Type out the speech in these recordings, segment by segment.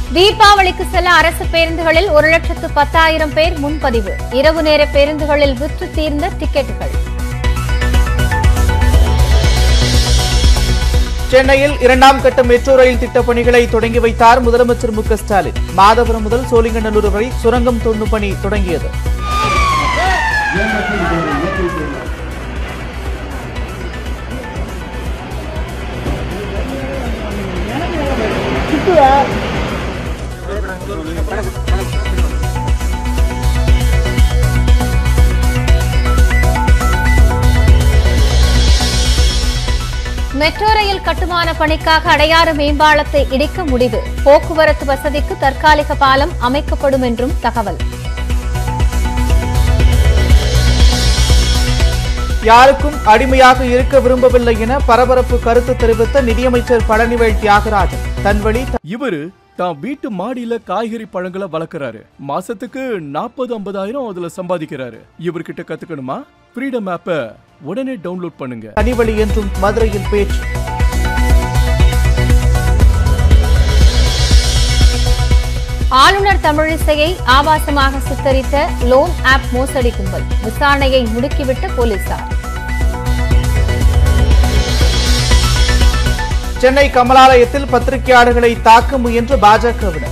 தீபாவளிக்கு செல்ல அரசு பேருந்துகளில் ஒரு லட்சத்து பத்தாயிரம் பேர் முன்பதிவு இரவு நேர பேருந்துகளில் விற்று தீர்ந்த டிக்கெட்டுகள் சென்னையில் இரண்டாம் கட்ட மெட்ரோ ரயில் திட்டப் பணிகளை தொடங்கி வைத்தார் முதலமைச்சர் மு க ஸ்டாலின் மாதவரம் முதல் சோழிங்கநல்லூர் வரை சுரங்கம் தோண்டும் பணி தொடங்கியது மெட்ரோ ரயில் கட்டுமான பணிக்காக அடையாறு மேம்பாலத்தை இடிக்க முடிவு போக்குவரத்து வசதிக்கு தற்காலிக பாலம் அமைக்கப்படும் என்றும் தகவல் யாருக்கும் அடிமையாக இருக்க விரும்பவில்லை என பரபரப்பு கருத்து தெரிவித்த நிதியமைச்சர் பழனிவேல் தியாகராஜன் தன் வழி இவரு தான் வீட்டு மாடியில காய்கறி பழங்களை வளர்க்கறாரு மாசத்துக்கு நாற்பது ஐம்பதாயிரம் அதுல சம்பாதிக்கிறாரு இவர்கிட்ட கத்துக்கணுமா ஃப்ரீடம் ஆப்பை உடனே டவுன்லோட் பண்ணுங்க தனிவழி என்றும் மதுரையில் பேச்சு ஆளுநர் தமிழிசையை ஆபாசமாக சித்தரித்த லோன் ஆப் மோசடி கும்பல் விசாரணையை முடுக்கிவிட்ட போலீசார் சென்னை கமலாலயத்தில் பத்திரிகையாளர்களை தாக்க முயன்ற பாஜகவினர்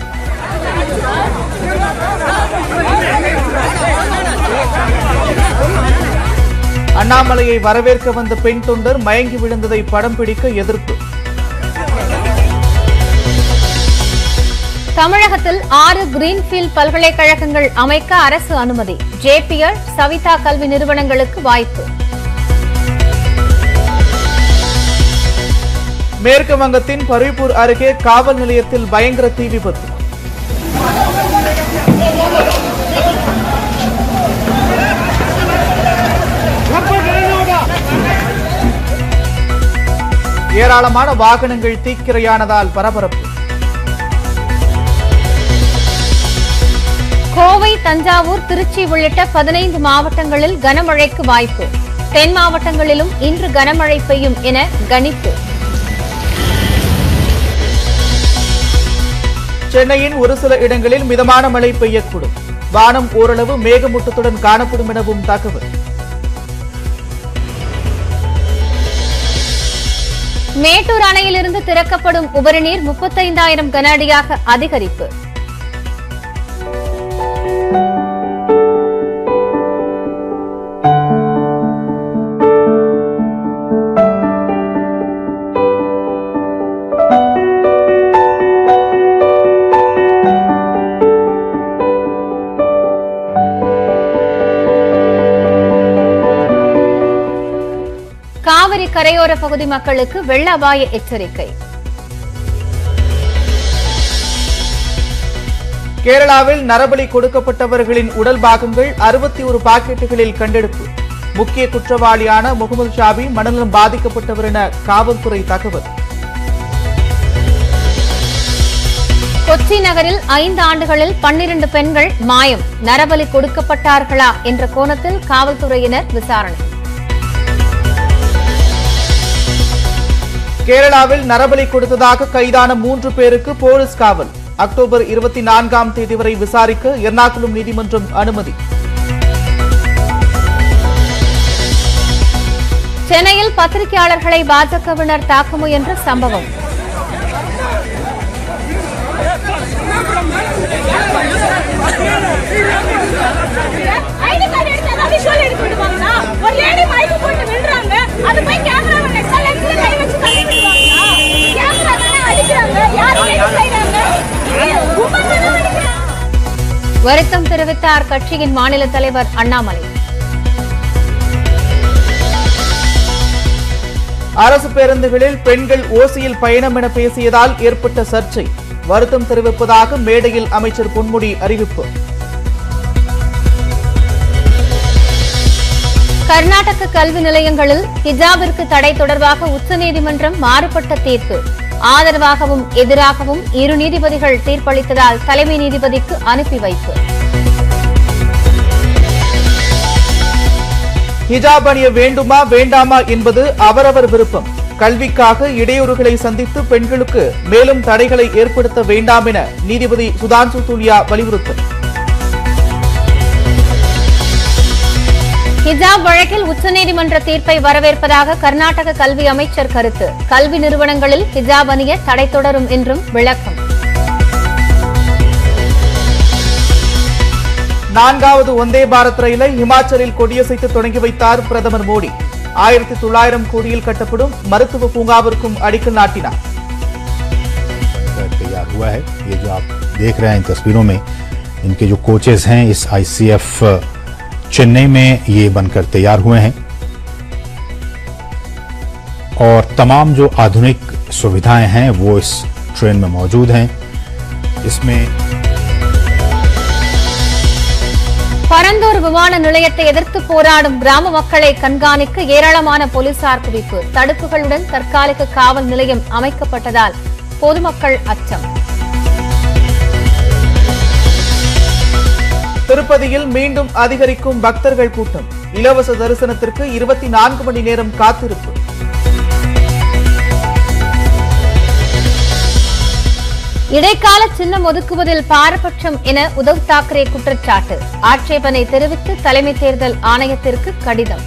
அண்ணாமலையை வரவேற்க வந்த பெண் தொண்டர் மயங்கி விழுந்ததை படம் பிடிக்க எதிர்ப்பு தமிழகத்தில் ஆறு கிரீன்ஃபீல்ட் பல்கலைக்கழகங்கள் அமைக்க அரசு அனுமதி ஜேபிஎல் சவிதா கல்வி நிறுவனங்களுக்கு வாய்ப்பு மேற்கு வங்கத்தின் பரிபூர் அருகே காவல் நிலையத்தில் பயங்கர தீ விபத்து ஏராளமான வாகனங்கள் தீக்கிரையானதால் பரபரப்பு கோவை தஞ்சாவூர் திருச்சி உள்ளிட்ட பதினைந்து மாவட்டங்களில் கனமழைக்கு வாய்ப்பு தென் மாவட்டங்களிலும் இன்று கனமழை பெய்யும் என கணிப்பு சென்னையின் ஒரு சில இடங்களில் மிதமான மழை பெய்யக்கூடும் வானம் ஓரளவு மேகமூட்டத்துடன் காணப்படும் எனவும் தகவல் மேட்டூர் அணையிலிருந்து திறக்கப்படும் உபரிநீர் முப்பத்தைந்தாயிரம் கன அடியாக அதிகரிப்பு காவிரி கரையோர பகுதி மக்களுக்கு வெள்ள அபாய எச்சரிக்கை கேரளாவில் நரபலி கொடுக்கப்பட்டவர்களின் உடல் பாகங்கள் அறுபத்தி ஒரு பாக்கெட்டுகளில் கண்டெடுப்பு முக்கிய குற்றவாளியான முகமது ஷாபி மனநலம் பாதிக்கப்பட்டவர் என காவல்துறை தகவல் கொச்சி நகரில் ஐந்து ஆண்டுகளில் பன்னிரண்டு பெண்கள் மாயம் நரபலி கொடுக்கப்பட்டார்களா என்ற கோணத்தில் காவல்துறையினர் விசாரணை கேரளாவில் நரபலி கொடுத்ததாக கைதான மூன்று பேருக்கு போலீஸ் காவல் அக்டோபர் இருபத்தி நான்காம் தேதி வரை விசாரிக்க எர்ணாகுளம் நீதிமன்றம் அனுமதி சென்னையில் பத்திரிகையாளர்களை பாஜகவினர் தாக்க முயன்ற சம்பவம் ஐடி கார்டு எடுத்து ஏதாவது விஷுவல் எடுத்து விடுவாங்களா ஒரு லேடி மைக்கு போட்டு விழுறாங்க அது போய் கேமராவை நெக்ஸ்ட் லென்ஸ்ல கை வச்சு தள்ளி விடுவாங்களா கேமரா தானே அடிக்கிறாங்க யாரும் எது செய்றாங்க உமன் தானே அடிக்கிறாங்க வருத்தம் தெரிவித்தார் கட்சியின் மாநில தலைவர் அண்ணாமலை அரசு பேருந்துகளில் பெண்கள் ஓசியில் பயணம் என பேசியதால் ஏற்பட்ட சர்ச்சை வருத்தம் தெரிவிப்பதாக மேடையில் அமைச்சர் பொன்முடி அறிவிப்பு கர்நாடக கல்வி நிலையங்களில் ஹிஜாபிற்கு தடை தொடர்பாக உச்சநீதிமன்றம் மாறுபட்ட தீர்ப்பு ஆதரவாகவும் எதிராகவும் இரு நீதிபதிகள் தீர்ப்பளித்ததால் தலைமை நீதிபதிக்கு அனுப்பி வைப்பு ஹிஜாப் அணிய வேண்டுமா வேண்டாமா என்பது அவரவர் விருப்பம் கல்விக்காக இடையூறுகளை சந்தித்து பெண்களுக்கு மேலும் தடைகளை ஏற்படுத்த வேண்டாம் என நீதிபதி சுதான்சு தூலியா வலியுறுத்தல் ஹிஜாப் வழக்கில் உச்சநீதிமன்ற தீர்ப்பை வரவேற்பதாக கர்நாடக கல்வி அமைச்சர் கருத்து கல்வி நிறுவனங்களில் ஹிஜாப் அணிய தடை தொடரும் என்றும் விளக்கம் நான்காவது வந்தே பாரத் ரயிலை இமாச்சலில் கொடியசைத்து தொடங்கி வைத்தார் பிரதமர் மோடி ஆயிரத்தி தொள்ளாயிரம் கோடியில் கட்டப்படும் மருத்துவ பூங்காவிற்கும் அடிக்கல் நாட்டினார் बनकर तैयार हुआ है ये जो आप देख रहे हैं इन तस्वीरों में इनके जो कोचेस हैं इस आईसीएफ चेन्नई में ये बनकर तैयार हुए हैं और तमाम जो आधुनिक सुविधाएं हैं वो इस ट्रेन में मौजूद हैं इसमें பரந்தூர் விமான நிலையத்தை எதிர்த்து போராடும் கிராம மக்களை கண்காணிக்க ஏராளமான போலீசார் குவிப்பு தடுப்புகளுடன் தற்காலிக காவல் நிலையம் அமைக்கப்பட்டதால் பொதுமக்கள் அச்சம் திருப்பதியில் மீண்டும் அதிகரிக்கும் பக்தர்கள் கூட்டம் இலவச தரிசனத்திற்கு இருபத்தி நான்கு மணி நேரம் காத்திருப்பு இடைக்கால சின்னம் ஒதுக்குவதில் பாரபட்சம் என உத்தவ் தாக்கரே குற்றச்சாட்டு ஆட்சேபனை தெரிவித்து தலைமை தேர்தல் ஆணையத்திற்கு கடிதம்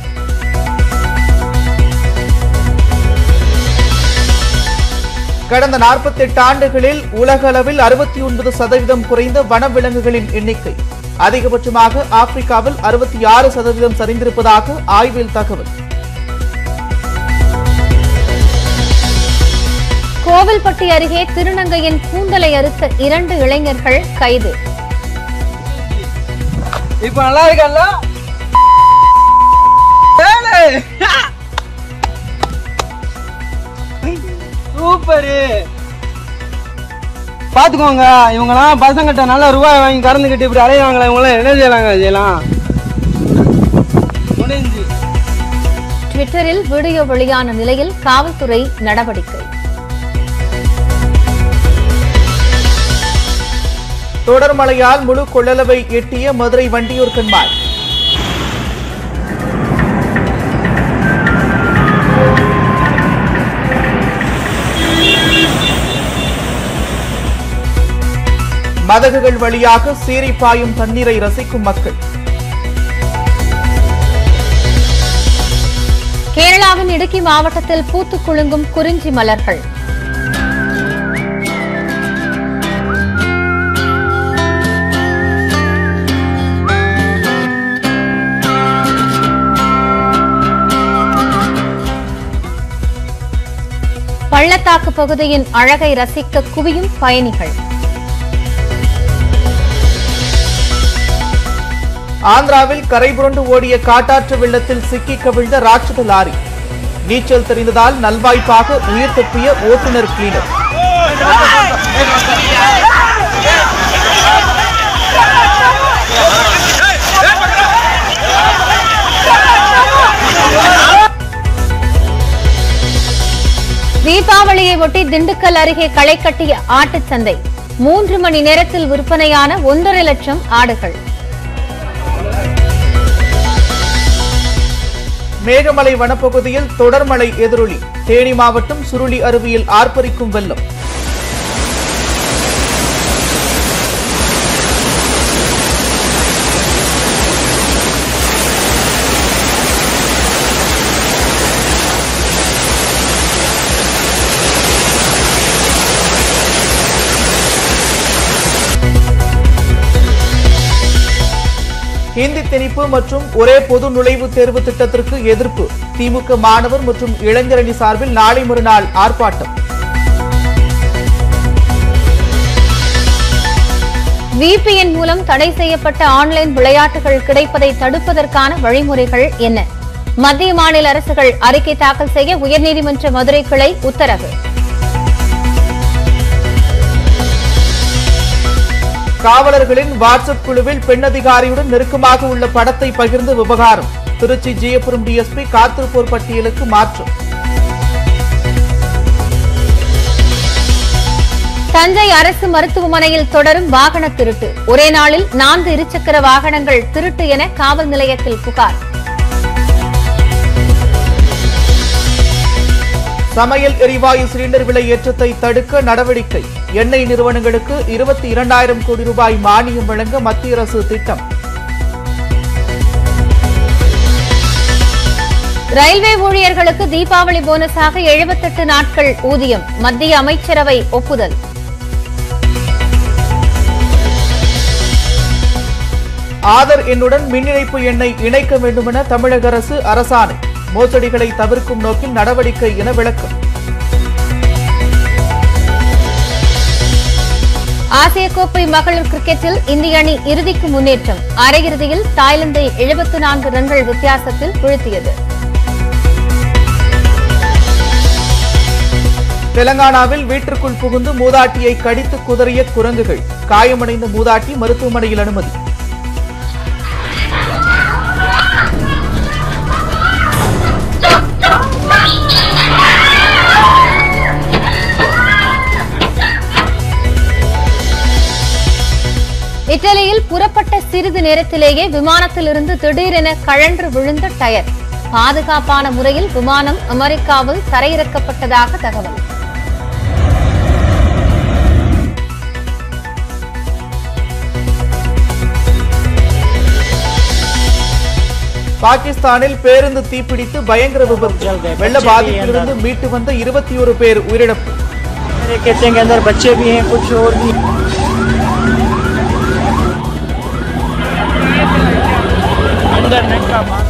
கடந்த 48 ஆண்டுகளில் உலக அளவில் அறுபத்தி ஒன்பது சதவீதம் குறைந்த வனவிலங்குகளின் எண்ணிக்கை அதிகபட்சமாக ஆப்பிரிக்காவில் அறுபத்தி ஆறு சதவீதம் சரிந்திருப்பதாக ஆய்வில் தகவல் கோவில்பட்டி அருகே திருநங்கையின் கூந்தலை அறுத்த இரண்டு இளைஞர்கள் கைது இப்ப நல்லா இருக்கல்ல சூப்பரு பாத்துக்கோங்க இவங்கலாம் பசங்கிட்ட நல்ல ரூபாய் வாங்கி கறந்துக்கிட்டு இப்படி அலைவாங்களே இவங்களாம் என்ன செய்யலாங்க செய்யலாம் முடிஞ்சு ட்விட்டரில் வீடியோ வெளியான நிலையில் காவல்துறை நடவடிக்கை தொடர் மழையால் முழு கொள்ளளவை எட்டிய மதுரை வண்டியூர் கண்மாய் மதகுகள் வழியாக சீறி பாயும் தண்ணீரை ரசிக்கும் மக்கள் கேரளாவின் இடுக்கி மாவட்டத்தில் பூத்து குலுங்கும் குறிஞ்சி மலர்கள் பள்ளத்தாக்கு பகுதியின் அழகை ரசிக்க குவியும் பயணிகள் ஆந்திராவில் கரை புரண்டு ஓடிய காட்டாற்று வெள்ளத்தில் சிக்கி கவிழ்ந்த ராட்சத லாரி நீச்சல் தெரிந்ததால் நல்வாய்ப்பாக உயிர் தப்பிய ஓட்டுநர் கிளீனர் தீபாவளியை ஒட்டி திண்டுக்கல் அருகே களை கட்டிய ஆட்டுச் சந்தை மூன்று மணி நேரத்தில் விற்பனையான ஒன்றரை லட்சம் ஆடுகள் மேகமலை வனப்பகுதியில் தொடர் மழை எதிரொலி தேனி மாவட்டம் சுருளி அருவியில் ஆர்ப்பரிக்கும் வெள்ளம் ஹிந்தி திணிப்பு மற்றும் ஒரே பொது நுழைவுத் தேர்வு திட்டத்திற்கு எதிர்ப்பு திமுக மாணவர் மற்றும் இளைஞரணி சார்பில் நாளை மறுநாள் ஆர்ப்பாட்டம் VPN மூலம் தடை செய்யப்பட்ட ஆன்லைன் விளையாட்டுகள் கிடைப்பதை தடுப்பதற்கான வழிமுறைகள் என்ன மத்திய மாநில அரசுகள் அறிக்கை தாக்கல் செய்ய உயர்நீதிமன்ற மதுரை கிளை உத்தரவு காவலர்களின் வாட்ஸ்அப் குழுவில் பெண் அதிகாரியுடன் நெருக்கமாக உள்ள படத்தை பகிர்ந்து விவகாரம் திருச்சி ஜியபுரம் டிஎஸ்பி காத்திருப்போர் பட்டியலுக்கு மாற்றம் தஞ்சை அரசு மருத்துவமனையில் தொடரும் வாகன திருட்டு ஒரே நாளில் நான்கு இருசக்கர வாகனங்கள் திருட்டு என காவல் நிலையத்தில் புகார் சமையல் எரிவாயு சிலிண்டர் விலை ஏற்றத்தை தடுக்க நடவடிக்கை எண்ணெய் நிறுவனங்களுக்கு இருபத்தி இரண்டாயிரம் கோடி ரூபாய் மானியம் வழங்க மத்திய அரசு திட்டம் ரயில்வே ஊழியர்களுக்கு தீபாவளி போனஸாக 78 நாட்கள் ஊதியம் மத்திய அமைச்சரவை ஒப்புதல் ஆதர் எண்ணுடன் மின் இணைப்பு எண்ணை இணைக்க வேண்டுமென தமிழக அரசு அரசாணை மோசடிகளை தவிர்க்கும் நோக்கில் நடவடிக்கை என விளக்கம் ஆசிய கோப்பை மகளிர் கிரிக்கெட்டில் இந்திய அணி இறுதிக்கு முன்னேற்றம் அரையிறுதியில் தாய்லாந்தை 74 நான்கு ரன்கள் வித்தியாசத்தில் வீழ்த்தியது தெலங்கானாவில் வீட்டிற்குள் புகுந்து மூதாட்டியை கடித்து குதறிய குரங்குகள் காயமடைந்த மூதாட்டி மருத்துவமனையில் அனுமதி இத்தாலியில் புறப்பட்ட சிறிது நேரத்திலேயே விமானத்திலிருந்து திடீரென கழன்று விழுந்த டயர் பாதுகாப்பான முறையில் விமானம் அமெரிக்காவில் தரையிறக்கப்பட்டதாக தகவல் பாகிஸ்தானில் பேருந்து தீப்பிடித்து பயங்கர விபத்து வெள்ள பாதிப்பிலிருந்து மீட்டு வந்த இருபத்தி ஒரு பேர் உயிரிழப்பு मेरे कहते हैं के अंदर बच्चे भी हैं कुछ और भी अंदर नेट का मार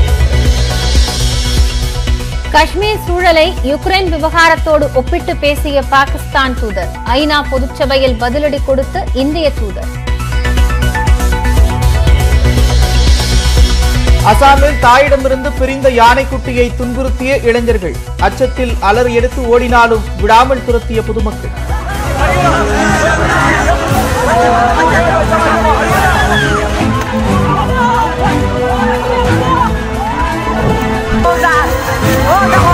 காஷ்மீர் சூழலை யுக்ரைன் விவகாரத்தோடு ஒப்பிட்டு பேசிய பாகிஸ்தான் தூதர் ஐநா பொதுச்சபையில் பதிலடி கொடுத்த இந்திய தூதர் அசாமில் தாயிடமிருந்து பிரிந்த யானைக்குட்டியை துன்புறுத்திய இளைஞர்கள் அச்சத்தில் அலறி எடுத்து ஓடினாலும் விடாமல் துரத்திய பொதுமக்கள் Oh,